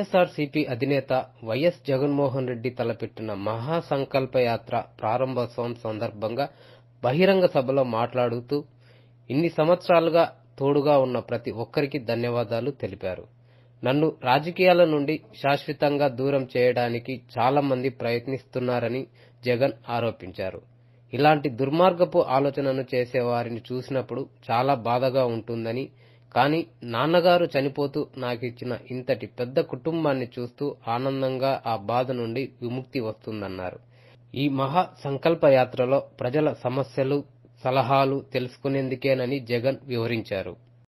వైఎస్ఆర్సీపీ అధినేత వైఎస్ జగన్మోహన్ రెడ్డి తలపెట్టిన మహాసంకల్ప యాత్ర ప్రారంభోత్సవం సందర్భంగా బహిరంగ సభలో మాట్లాడుతూ ఇన్ని సంవత్సరాలుగా తోడుగా ఉన్న ప్రతి ఒక్కరికి ధన్యవాదాలు తెలిపారు నన్ను రాజకీయాల నుండి శాశ్వతంగా దూరం చేయడానికి చాలా మంది ప్రయత్నిస్తున్నారని జగన్ ఆరోపించారు ఇలాంటి దుర్మార్గపు ఆలోచనను చేసే వారిని చూసినప్పుడు చాలా బాధగా ఉంటుందని కానీ నాన్నగారు చనిపోతూ నాకిచ్చిన ఇంతటి పెద్ద కుటుంబాన్ని చూస్తూ ఆనందంగా ఆ బాధ నుండి విముక్తి వస్తుందన్నారు ఈ మహా సంకల్ప యాత్రలో ప్రజల సమస్యలు సలహాలు తెలుసుకునేందుకేనని జగన్ వివరించారు